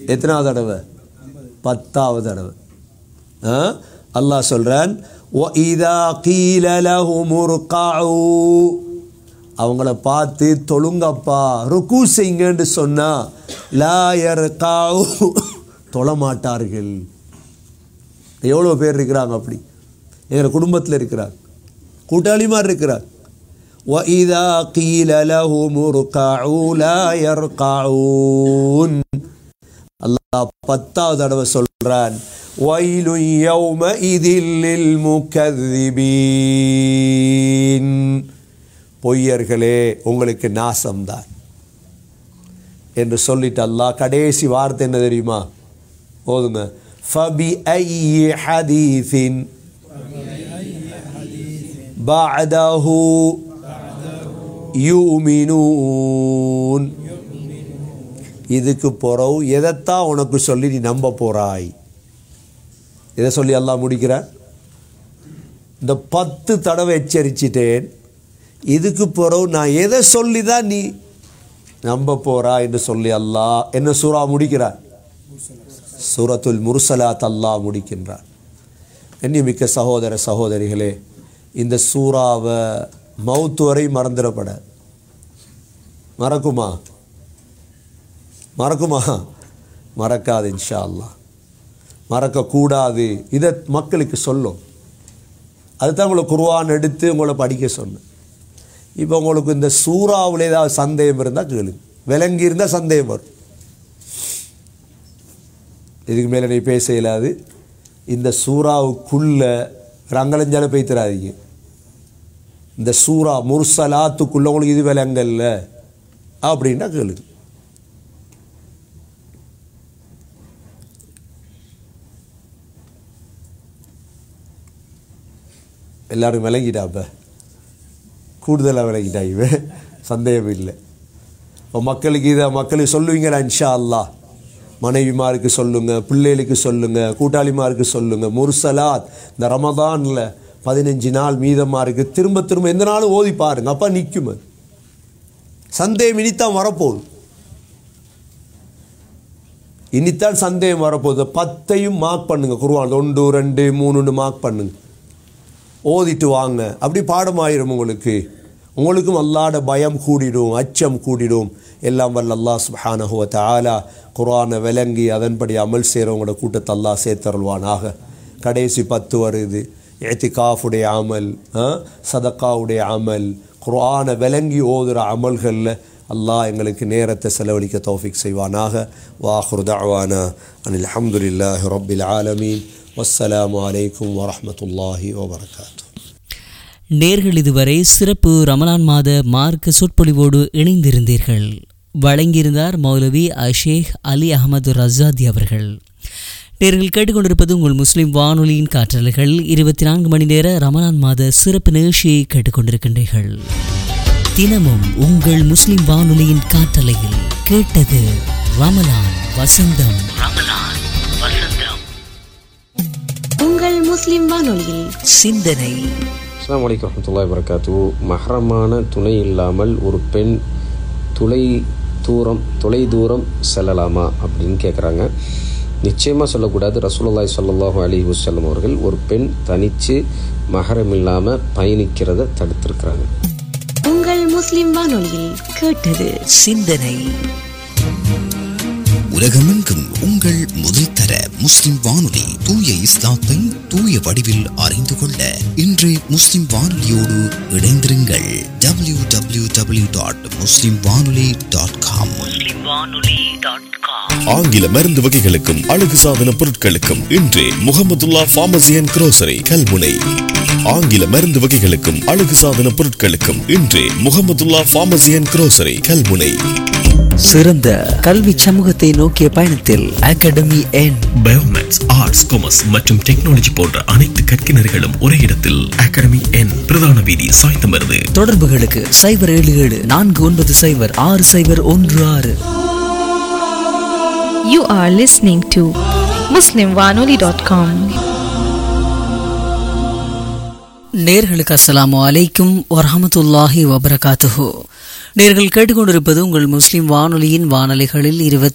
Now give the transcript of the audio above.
எத்தனாவது தடவை பத்தாவது தடவை ஆ? அல்லாஹ் சொல்கிறான் وَإِذَا قِيلَ لَهُمُ ارْكَعُوا அவங்கள பார்த்து தொழுங்கப்பா ருக்கு செய்யுங்கன்னு சொன்னா லா யர்காஉ தொழ மாட்டார்கள் எவ்வளோ பேர் இருக்கிறாங்க அப்படி எங்கள் குடும்பத்தில் இருக்கிறாங்க கூட்டாளி மாதிரி இருக்கிறாங்க وَإِذَا قِيلَ لَهُمُ ارْكَعُوا لَا يَرْكَعُونَ அல்லாஹ் பத்தாவது தடவை சொல்றான் وَيْلٌ يَوْمَئِذٍ لِلْمُكَذِّبِينَ பொய்யர்களே உங்களுக்கு நாசம்தான் என்று சொல்லிட்டு அல்லாஹ் கடைசி வார்த்தை என்ன தெரியுமா போதுங்க فَبِأَيِّ حَدِيثٍ بَعْدَهُ யூமினூன் இதுக்கு பிறகு எதைத்தான் உனக்கு சொல்லி நீ நம்ப போறாய் எதை சொல்லி அல்லாஹ் முடிக்கிறார் இந்த பத்து தடவை எச்சரிச்சிட்டேன் இதுக்கு பிறகு நான் எதை சொல்லி தான் நீ நம்ப போறா என்று சொல்லி அல்லாஹ் என்ன சூறா முடிக்கிறார் சூரத்துல் முர்சலாத் அல்லாஹ் முடிக்கின்றார் கண்ணியமிக்க சகோதர சகோதரிகளே இந்த சூறாவை மவுத்து வரை மறந்துடப்படாது மறக்குமா மறக்குமா மறக்காது இன்ஷா அல்லாஹ் மறக்கக்கூடாது இதை மக்களுக்கு சொல்லும் அதுதான் உங்களை குர்ஆன் எடுத்து உங்களை படிக்க சொன்னேன் இப்போ உங்களுக்கு இந்த சூறாவில் ஏதாவது சந்தேகம் இருந்தால் கேளுங்க விளங்கி இருந்தால் சந்தேகம் வரும் இதுக்கு மேலே நீ பேச இயலாது இந்த சூறாவுக்குள்ள ரங்கலஞ்சால பேய்த்திராதீங்க இந்த சூறா முர்சலாத்துக்குள்ள உங்களுக்கு இது விளங்கல்ல அப்படின்னா கேளுங்க எல்லாரும் விளங்கிட்டா அப்போ கூடுதலாக விளங்கிட்டா இவன் சந்தேகம் இல்லை இப்போ மக்களுக்கு இதை மக்களுக்கு சொல்லுவீங்களா இன்ஷா அல்லாஹ் மனைவிமாருக்கு சொல்லுங்க பிள்ளைகளுக்கு சொல்லுங்க கூட்டாளிமாருக்கு சொல்லுங்க முர்சலாத் இந்த ரமதானில் பதினஞ்சு நாள் மீதமாக இருக்கு திரும்ப திரும்ப எந்த நாளும் ஓதி பாருங்க அப்போ நிற்கும் அது சந்தேகம் இனித்தான் வரப்போகுது இனித்தான் சந்தேகம் வரப்போகுது பத்தையும் மார்க் பண்ணுங்க குருவான் ஒன்று ரெண்டு மூணுன்னு மார்க் பண்ணுங்க ஓதிட்டு வாங்க அப்படி பாடமாயிரும் உங்களுக்கு உங்களுக்கும் அல்லாட பயம் கூடிடும் அச்சம் கூடிடும் எல்லாம் வல்ல அல்லாஹ் சுப்ஹானஹு வ தஆலா குர்ஆனை விளங்கி அதன்படி அமல் செய்கிறவங்களோட கூட்டத்தை அல்லாஹ் சேர்த்தருள்வானாக கடைசி பத்து வருது ஏத்திகாஃபுடைய அமல் ஆ, சதக்காவுடைய அமல் குர்ஆனை விளங்கி ஓதுகிற அமல்களில் அல்லாஹ் எங்களுக்கு நேரத்தை செலவழிக்க தௌஃபிக் செய்வானாக வாஹுர் தஅவானா அனில் அல்ஹம்துலில்லாஹி ரப்பில் ஆலமீன் வஸ்ஸலாமு அலைக்கும் வரஹ்மத்துல்லாஹி வபரகாத்து நேர்கள் இதுவரை சிறப்பு ரமலான் மாத மார்க்க சொற்பொழிவோடு இணைந்திருந்தீர்கள் வழங்கியிருந்தார் மௌலவி அஷேக் அலி அகமது ரசாதி அவர்கள் நேர்கள் கேட்டுக்கொண்டிருப்பது உங்கள் முஸ்லிம் வானொலியின் காற்றலைகள் இருபத்தி நான்கு மணி நேர ரமலான் மாத சிறப்பு நிகழ்ச்சியை கேட்டுக்கொண்டிருக்கின்றீர்கள் தினமும் உங்கள் முஸ்லிம் வானொலியின் காற்றலையில் கேட்டது ரமலான் வசந்தம் ரமலான் வசந்தம் உங்கள் முஸ்லிம் வானொலியில் சிந்தனை அஸ்ஸலாமு அலைக்கும் வரமத்துல்லாஹி வரகாத்து மஹரமான துணை இல்லாமல் ஒரு பெண் துளை தூரம் தொலை தூரம் செல்லலாமா அப்படின்னு கேட்குறாங்க நிச்சயமாக சொல்லக்கூடாது ரசூலுல்லாஹி ஸல்லல்லாஹு அலைஹி வஸல்லம் அவர்கள் ஒரு பெண் தனித்து மஹரம் இல்லாமல் பயணிக்கிறத தடுத்திருக்கிறாங்க உங்கள் முஸ்லிம் வானொலியில் கேட்டது சிந்தனை உலகமெங்கும் உங்கள் முதல் தர முஸ்லிம் வானொலி தூய இஸ்லாத்தை தூய வடிவில் அறிந்து கொள்ள இன்று முஸ்லிம் வானொலியோடு இணைந்திருங்கள் W W W dot Muslim வானொலி டாட் காம் ஆங்கில மருந்து வகைகளுக்கும் அழகு சாதன பொருட்களுக்கும் இன்றே Mohamedulla pharmacy and grocery Kalmunai ஆங்கில மருந்து வகைகளுக்கும் அழகு சாதன பொருட்களுக்கும் இன்றே Mohamedulla pharmacy and grocery Kalmunai சிறந்த கல்வி சமூகத்தை நோக்கிய பயணத்தில் அகாடமி என் பயோமேக்ஸ் ஆர்ட்ஸ் காமர்ஸ் மற்றும் டெக்னாலஜி போன்ற அனைத்து கற்கினர்களும் ஒரே இடத்தில் அகாடமி என் பிரதான வீதி சாய்ந்தமருது தொடர்புகளுக்கு சைபர் ஏழு ஏழு நான்கு ஒன்பது சைபர் ஆறு சைபர் ஒன்று ஆறு You are listening to MuslimWanoli.com. நேர்களுக்கு அஸ்ஸலாமு அலைக்கும் வரஹமத்துல்லாஹி வபரகாத்துஹு நேர்கள் கேட்டுக்கொண்டிருப்பது உங்கள் முஸ்லிம் வானொலியின் வானொலிகளில் இருபத்தி